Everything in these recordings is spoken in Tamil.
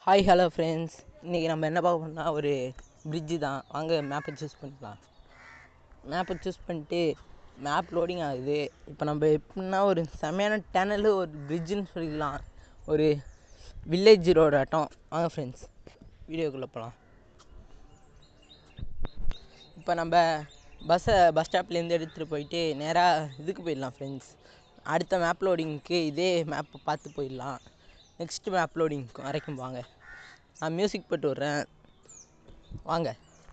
ஹாய் ஹலோ ஃப்ரெண்ட்ஸ் இன்றைக்கி நம்ம என்ன பார்க்க போறோம்னா ஒரு பிரிட்ஜு தான் வாங்க மேப்பை சூஸ் பண்ணிக்கலாம் மேப்பை சூஸ் பண்ணிட்டு மேப் லோடிங் ஆகுது இப்போ நம்ம எப்படின்னா ஒரு செமையான டனல் ஒரு பிரிட்ஜுன்னு சொல்லிக்கலாம் ஒரு வில்லேஜ் ரோடு ஆட்டம் வாங்க ஃப்ரெண்ட்ஸ் வீடியோக்குள்ளே போகலாம் இப்போ நம்ம பஸ்ஸை பஸ் ஸ்டாப்லேருந்து எடுத்துகிட்டு போயிட்டு நேராக இதுக்கு போயிடலாம் ஃப்ரெண்ட்ஸ் அடுத்த மேப் லோடிங்க்கு இதே மேப்பை பார்த்து போயிடலாம் நெக்ஸ்ட் மேப் லோடிங் வரைக்கும் வாங்க நான் மியூசிக் போட்டு விட்றேன் வாங்க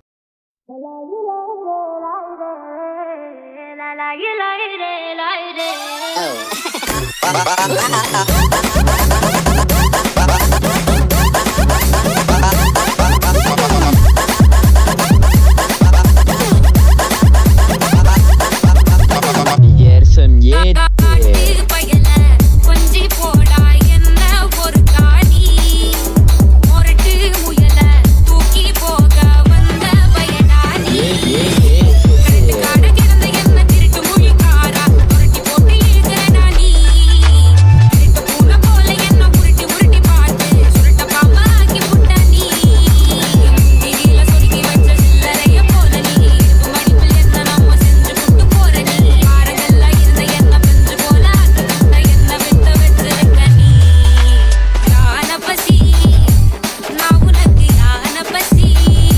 Yersem yeti. காட்டு பயல கொஞ்சி போடா என்ன ஒரு காணி மொரட்டு முயல தூக்கி போக வந்த பயனானி கரட்டு காட கிடந்த என்ன திருட்டு மொழிக்காரா புரட்டி போட்டு இழுக்கிற நானி திருட்டு பூனை போல என்ன உருட்டி உருட்டி பார்த்து சுருட்ட பாம்பா ஆக்கி புட்ட நீ முந்திரியில சொருகி வச்ச சில்லறைய போல நீ இருப்பு மடிப்பில் என்ன நம்ம செஞ்சு புட்டு போற நீ பாரங்கள்ல இருந்த என்ன பெஞ்சு போல ஆக்கி புட்ட என்ன வித்த வச்சிருக்க நீ யான பசி நான் உனக்கு யான பசி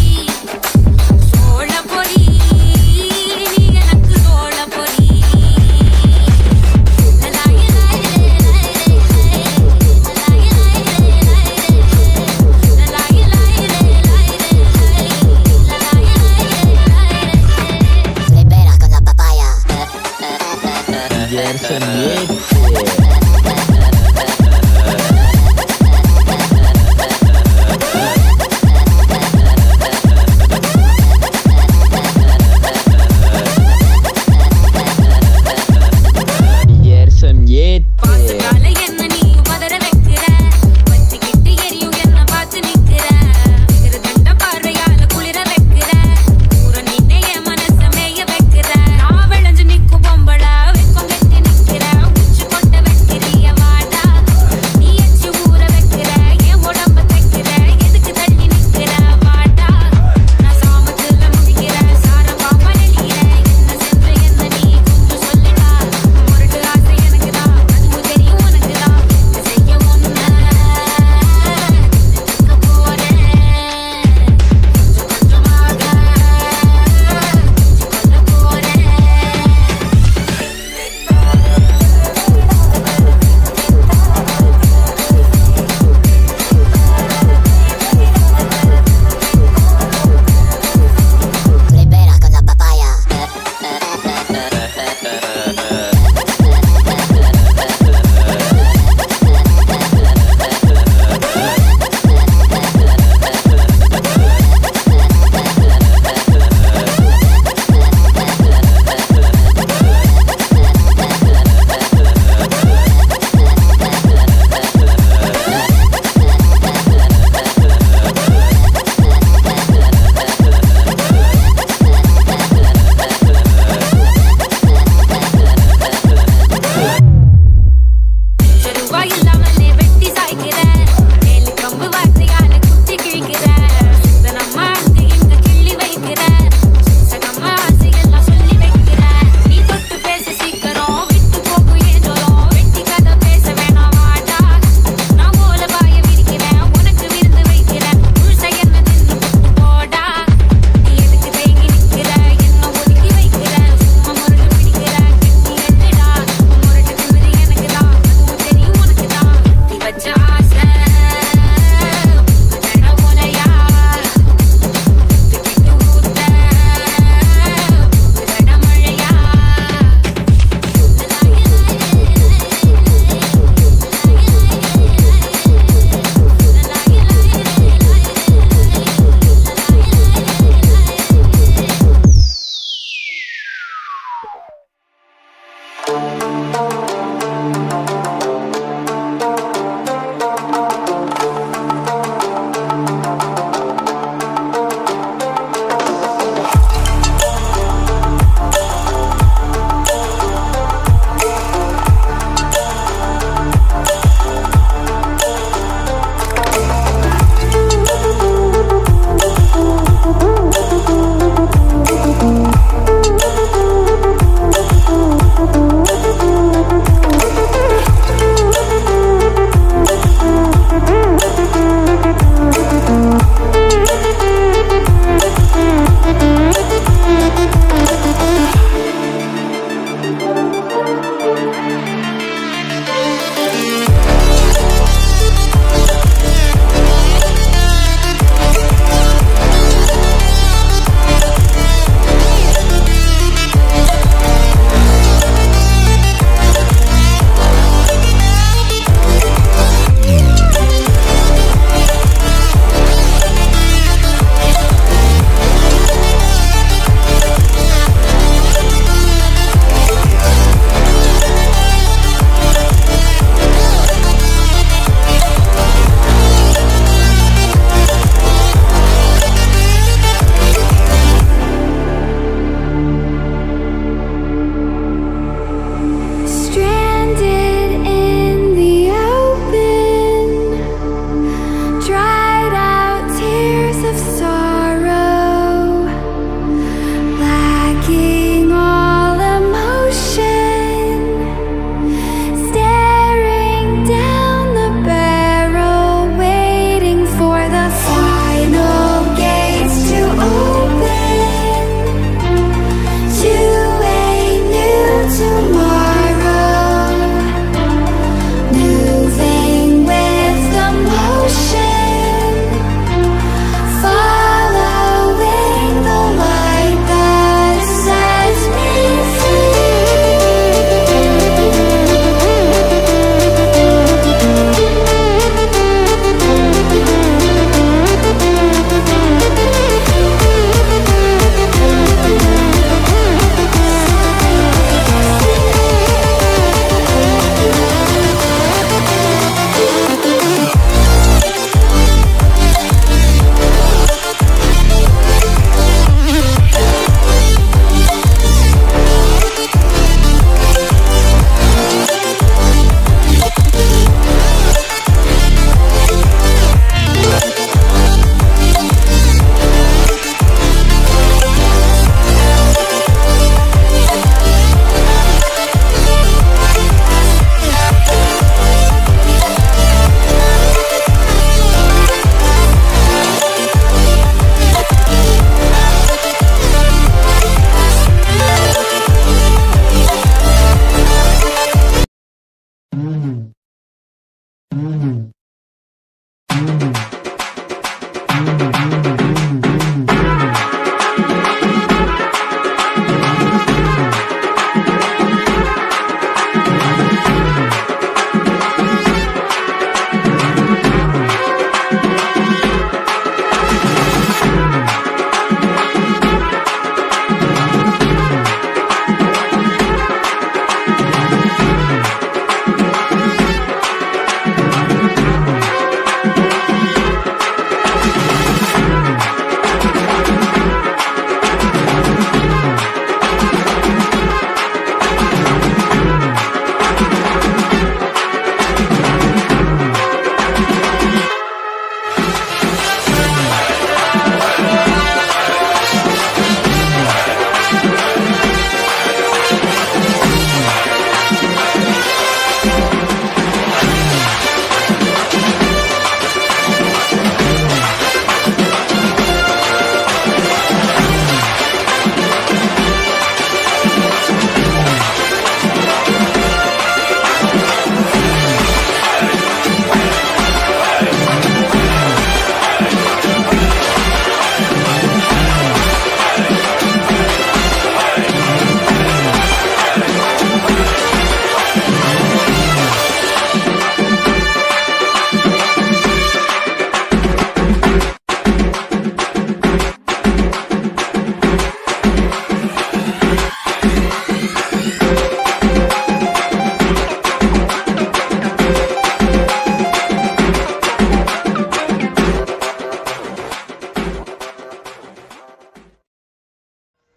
சோழ பொறி நீ எனக்கு சோழ பொறி லலாய லாய லாய லலாய லாய Libera con la papaya. Yersem yeti. Yersem yeti. பாசத்தால என்ன நீ பதற வைக்கிற வச்சுக்கிட்டு எரியும் என்ன பார்த்து நிக்கிற எதிர தண்ட பார்வையால குளிர வைக்கிற ஊர நீனே என் மனச மேய வைக்கிற நான் விளைஞ்சு நிக்கும் பொம்பள வெக்கம் கட்டி நிக்கிற உச்சி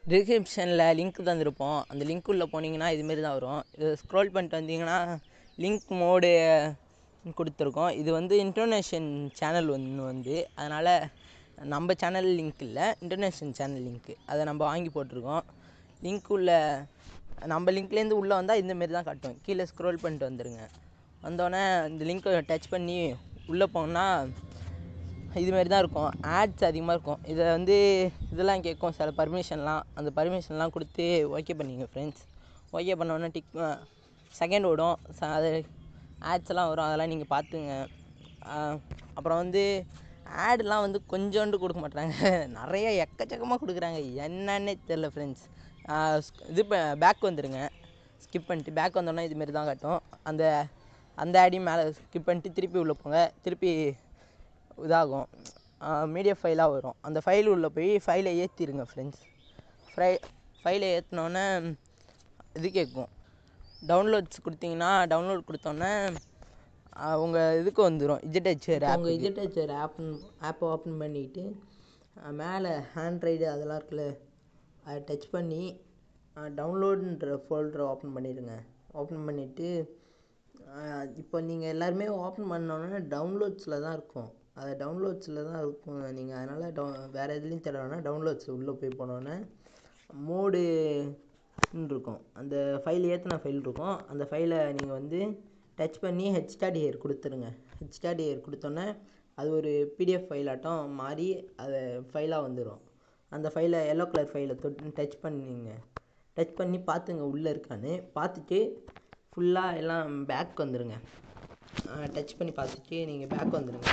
டிஸ்கிரிப்ஷனில் லிங்க் தந்திருப்போம் அந்த லிங்க் உள்ளே போனீங்கன்னா இதுமாரி தான் வரும் இது ஸ்க்ரோல் பண்ணிட்டு வந்தீங்கன்னா லிங்க் மோடு கொடுத்துருக்கோம் இது வந்து இன்டர்நேஷன் சேனல் ஒன்று வந்து அதனால் நம்ம சேனல் லிங்க் இல்லை இன்டர்நேஷனல் சேனல் லிங்க்கு அதை நம்ம வாங்கி போட்டிருக்கோம் லிங்க் உள்ள நம்ம லிங்க்லேருந்து உள்ளே வந்தால் இந்தமாரி தான் காட்டும் கீழே ஸ்க்ரோல் பண்ணிட்டு வந்துடுங்க வந்தோடனே இந்த லிங்க்கை டச் பண்ணி உள்ளே போனோன்னா இதுமாரி தான் இருக்கும் ஆட்ஸ் அதிகமாக இருக்கும் இதை வந்து இதெல்லாம் கேட்கும் சில பர்மிஷன்லாம் அந்த பர்மிஷன்லாம் கொடுத்து ஓகே பண்ணிங்க ஃப்ரெண்ட்ஸ் ஓகே பண்ணோன்னே டிக் செகண்ட் ஓடும் ச அது ஆட்ஸ் எல்லாம் வரும் அதெல்லாம் நீங்கள் பார்த்துங்க ஆஹ் அப்புறம் வந்து ஆடுலாம் வந்து கொஞ்சோண்டு கொடுக்க மாட்றாங்க நிறைய எக்கச்சக்கமாக கொடுக்குறாங்க என்னன்னே தெரில ஃப்ரெண்ட்ஸ் இது பேக் வந்துடுங்க ஸ்கிப் பண்ணிட்டு பேக் வந்தோடனே இதுமாரி தான் காட்டும் அந்த அந்த ஆடையும் மேலே ஸ்கிப் பண்ணிட்டு திருப்பி உள்ளே போங்க திருப்பி இதாகும் மீடியா ஃபைலாக வரும் அந்த ஃபைல் உள்ளே போய் ஃபைலை ஏற்றிருங்க ஃப்ரெண்ட்ஸ் ஃபை ஃபைலை ஏற்றினோன்னே இது கேட்கும் டவுன்லோட்ஸ் கொடுத்தீங்கன்னா டவுன்லோட் கொடுத்தோன்னே உங்கள் இதுக்கு வந்துடும் இஜிடெச்சர் ஆப் உங்கள் இஜிடெச்சர் ஆப் ஆப்பை ஓப்பன் பண்ணிவிட்டு மேலே ஹேண்ட்ரைடு அதெல்லாம் இருக்குல்ல அதை டச் பண்ணி டவுன்லோடுன்ற ஃபோல்டரை ஓப்பன் பண்ணிடுங்க ஓப்பன் பண்ணிவிட்டு இப்போ நீங்கள் எல்லாருமே ஓப்பன் பண்ணோன்னே டவுன்லோட்ஸில் தான் இருக்கும் அது டவுன்லோட்ஸில் தான் இருக்கும் நீங்கள் அதனால் டவு வேறு எதுலேயும் தேட வேணாம் டவுன்லோட்ஸ் உள்ளே போய் போனோன்னே மோடு இருக்கும் அந்த ஃபைல் ஏற்றின ஃபைல் இருக்கும் அந்த ஃபைலை நீங்கள் வந்து டச் பண்ணி ஹெச்டாடிஏர் கொடுத்துருங்க ஹெச்டாடிஏர் கொடுத்தோன்னே அது ஒரு பிடிஎஃப் ஃபைல் ஆட்டம் மாறி அது ஃபைலாக வந்துடும் அந்த ஃபைலை எல்லோ கலர் ஃபைலை தொட்டு டச் பண்ணிங்க டச் பண்ணி பார்த்துங்க உள்ளே இருக்கான்னு பார்த்துட்டு ஃபுல்லாக எல்லாம் பேக் வந்துடுங்க டச் பண்ணி பார்த்துட்டு நீங்கள் பேக் வந்துடுங்க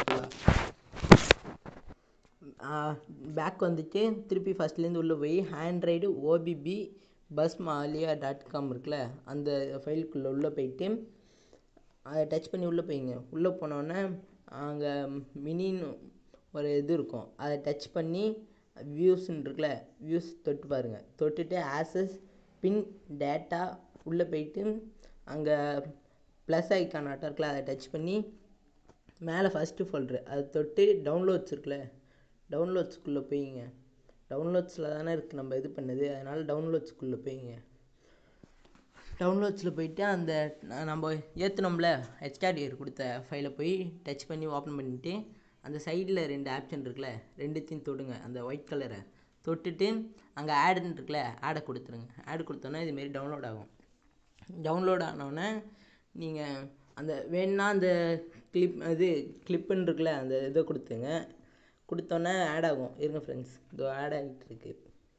ஃபுல்லாக பேக் வந்துட்டு திருப்பி ஃபஸ்ட்லேருந்து உள்ளே போய் ஹேண்ட்ரைடு ஓபிபி பஸ் மாலியா டாட் காம் இருக்குல்ல அந்த ஃபைலுக்குள்ளே உள்ளே போயிட்டு அதை டச் பண்ணி உள்ளே போய்ங்க உள்ளே போனோடனே அங்கே மினின்னு ஒரு இது இருக்கும் அதை டச் பண்ணி வியூஸ்ன்னு இருக்குல்ல வியூஸ் தொட்டு பாருங்கள் தொட்டுட்டு ஆசஸ் பின் டேட்டா உள்ளே போயிட்டு அங்கே ப்ளஸ் ஐக்கான் ஆட்டம் இருக்குல்ல அதை டச் பண்ணி மேலே ஃபஸ்ட்டு ஃபோல்ட்ரு அதை தொட்டு டவுன்லோட்ஸ் இருக்குல்ல டவுன்லோட்ஸ்குள்ளே போய்ங்க டவுன்லோட்ஸில் தானே இருக்குது நம்ம இது பண்ணது அதனால் டவுன்லோட்ஸ்குள்ளே போய்ங்க டவுன்லோட்ஸில் போயிட்டு அந்த ந- நம்ம ஏற்றுனோம்ல ஹெச்ஆர்டிஆர் கொடுத்த ஃபைலை போய் டச் பண்ணி ஓப்பன் பண்ணிவிட்டு அந்த சைடில் ரெண்டு ஆப்ஷன் இருக்குல்ல ரெண்டுத்தையும் தொடுங்க அந்த ஒயிட் கலரை தொட்டுட்டு அங்கே ஆடுன்னு இருக்குல்ல ஆடை கொடுத்துருங்க ஆடு கொடுத்தோன்னே இதுமாரி டவுன்லோட் ஆகும் டவுன்லோட் ஆனோடனே நீங்கள் அந்த வேணும்னா அந்த கிளிப் இது கிளிப்புன்னு இருக்குல்ல அந்த இதை கொடுத்துங்க கொடுத்தோன்னே ஆட் ஆகும் இருங்க ஃப்ரெண்ட்ஸ் இதோ ஆட் ஆகிட்டு இருக்கு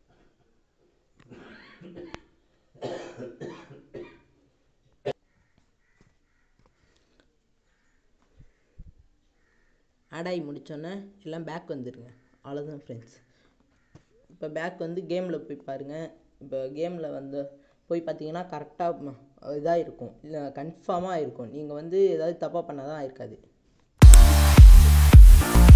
ஆட் ஆகி முடித்தோன்னே எல்லாம் பேக் வந்துடுங்க அவ்வளோதான் ஃப்ரெண்ட்ஸ் இப்போ பேக் வந்து கேமில் போய் பாருங்கள் இப்போ கேமில் வந்து போய் பார்த்தீங்கன்னா கரெக்டாக இதாக இருக்கும் இல்லை கன்ஃபார்மாக இருக்கும் நீங்கள் வந்து ஏதாவது தப்பாக பண்ணால் தான் இருக்காது